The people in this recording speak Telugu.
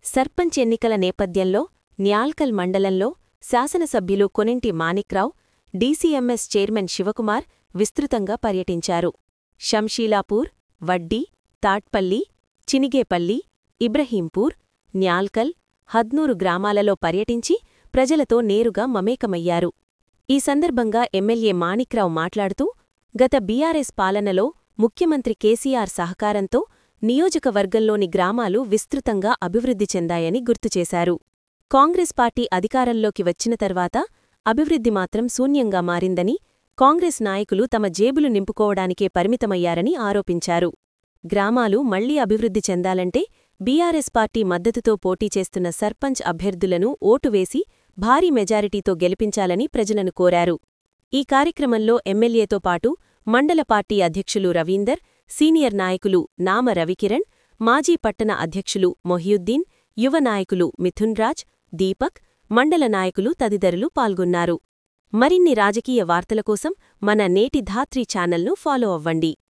సర్పంచ్ ఎన్నికల నేపథ్యంలో న్యాల్కల్ మండలంలో శాసనసభ్యులు కొనింటి మాణిక్రావు డీసీఎంఎస్ చైర్మన్ శివకుమార్ విస్తృతంగా పర్యటించారు షంషీలాపూర్ వడ్డీ తాట్పల్లి చినిగేపల్లి ఇబ్రహీంపూర్ న్యాల్కల్ హద్నూరు గ్రామాలలో పర్యటించి ప్రజలతో నేరుగా మమేకమయ్యారు ఈ సందర్భంగా ఎమ్మెల్యే మాణిక్రావు మాట్లాడుతూ గత బీఆర్ఎస్ పాలనలో ముఖ్యమంత్రి కేసీఆర్ సహకారంతో నియోజకవర్గంలోని గ్రామాలు విస్తృతంగా అభివృద్ధి చెందాయని గుర్తుచేశారు కాంగ్రెస్ పార్టీ అధికారంలోకి వచ్చిన తర్వాత అభివృద్ధి మాత్రం శూన్యంగా మారిందని కాంగ్రెస్ నాయకులు తమ జేబులు నింపుకోవడానికే పరిమితమయ్యారని ఆరోపించారు గ్రామాలు మళ్లీ అభివృద్ధి చెందాలంటే బీఆర్ఎస్ పార్టీ మద్దతుతో పోటీ చేస్తున్న సర్పంచ్ అభ్యర్థులను ఓటు వేసి భారీ మెజారిటీతో గెలిపించాలని ప్రజలను కోరారు ఈ కార్యక్రమంలో ఎమ్మెల్యేతో పాటు మండల పార్టీ అధ్యక్షులు రవీందర్ సీనియర్ నాయకులు నామ రవికిరణ్ మాజీ పట్టణ అధ్యక్షులు మొహియుద్దీన్ యువ నాయకులు మిథున్ రాజ్ దీపక్ మండల నాయకులు తదితరులు పాల్గొన్నారు మరిన్ని రాజకీయ వార్తల కోసం మన నేటి ధాత్రి ఛానల్ను ఫాలో అవ్వండి